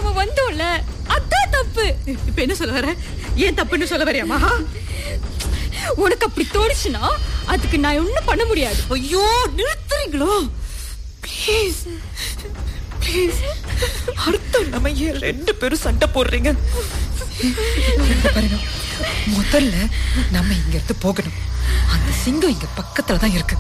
நம்ம வந்தோம்ல அதான் தப்பு இப்ப என்ன சொல்ல வர ஏன் தப்புன்னு சொல்ல வரியாமா உனக்கு அப்படி தோணுச்சுன்னா அதுக்கு நான் ஒண்ணும் பண்ண முடியாது ஐயோ நிறுத்துறீங்களோ ப்ளீஸ் ப்ளீஸ் அர்த்தம் நம்ம ஏன் ரெண்டு பேரும் சண்டை போடுறீங்க இங்க பாருங்க முதல்ல நம்ம இங்க இருந்து போகணும் அந்த சிங்கம் இங்க பக்கத்துல தான் இருக்கு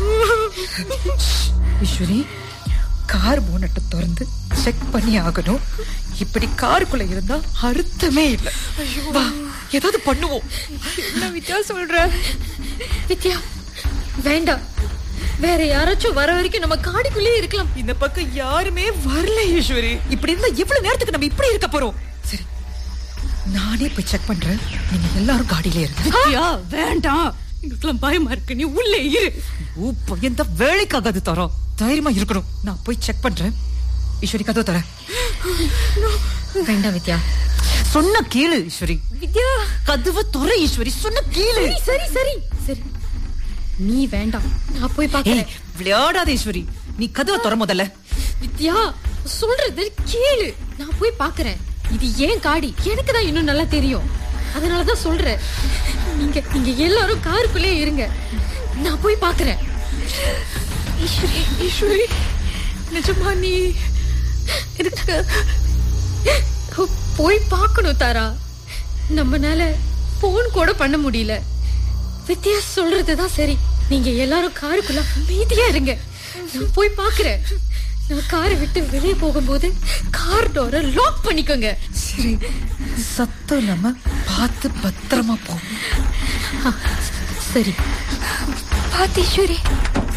ஈஸ்வரி கார் போனட்டை திறந்து செக் பண்ணி ஆகணும் இப்படி காருக்குள்ள இருந்தா அர்த்தமே இல்ல வா ஏதாவது பண்ணுவோம் என்ன வித்யா சொல்ற வித்யா வேண்டாம் வேற யாராச்சும் வர வரைக்கும் நம்ம காடிக்குள்ளேயே இருக்கலாம் இந்த பக்கம் யாருமே வரல ஈஸ்வரி இப்படி இருந்தா எவ்வளவு நேரத்துக்கு நம்ம இப்படி இருக்க போறோம் சரி நானே போய் செக் பண்றேன் நீங்க எல்லாரும் காடியிலே இருங்க வித்யா வேண்டாம் எங்களுக்குலாம் பயமா இருக்கு நீ உள்ளே இரு ஓ பையன் தான் வேலைக்காகாது தரோம் தைரியமா இருக்கணும் நான் போய் செக் பண்றேன் ஈஸ்வரி கதவு தரேன் வேண்டாம் வித்யா சொன்ன கேளு ஈஸ்வரி வித்யா கதவை துறை ஈஸ்வரி சொன்ன கேளு சரி சரி சரி சரி நீ வேண்டாம் நான் போய் ஏய் பார்க்கறேன் விளையாடாத ஈஸ்வரி நீ கதவை துற முதல்ல வித்யா சொல்றது கேளு நான் போய் பார்க்கறேன் இது ஏன் காடி எனக்கு தான் இன்னும் நல்லா தெரியும் அதனால தான் சொல்றேன் நீங்க நீங்க எல்லாரும் காருக்குள்ளே இருங்க நான் போய் பார்க்கறேன் ஈஸ்வரி ஈஸ்வரி நிஜமா நீ எனக்கு போய் பார்க்கணும் தாரா நம்மனால போன் கூட பண்ண முடியல வித்யா சொல்றதுதான் சரி நீங்க எல்லாரும் காருக்குள்ள அமைதியா இருங்க நான் போய் பார்க்கறேன் நான் காரை விட்டு வெளியே போகும்போது கார் டோரை லாக் பண்ணிக்கோங்க சரி சத்தம் இல்லாம பார்த்து பத்திரமா போ சரி பாத்தீஸ்வரி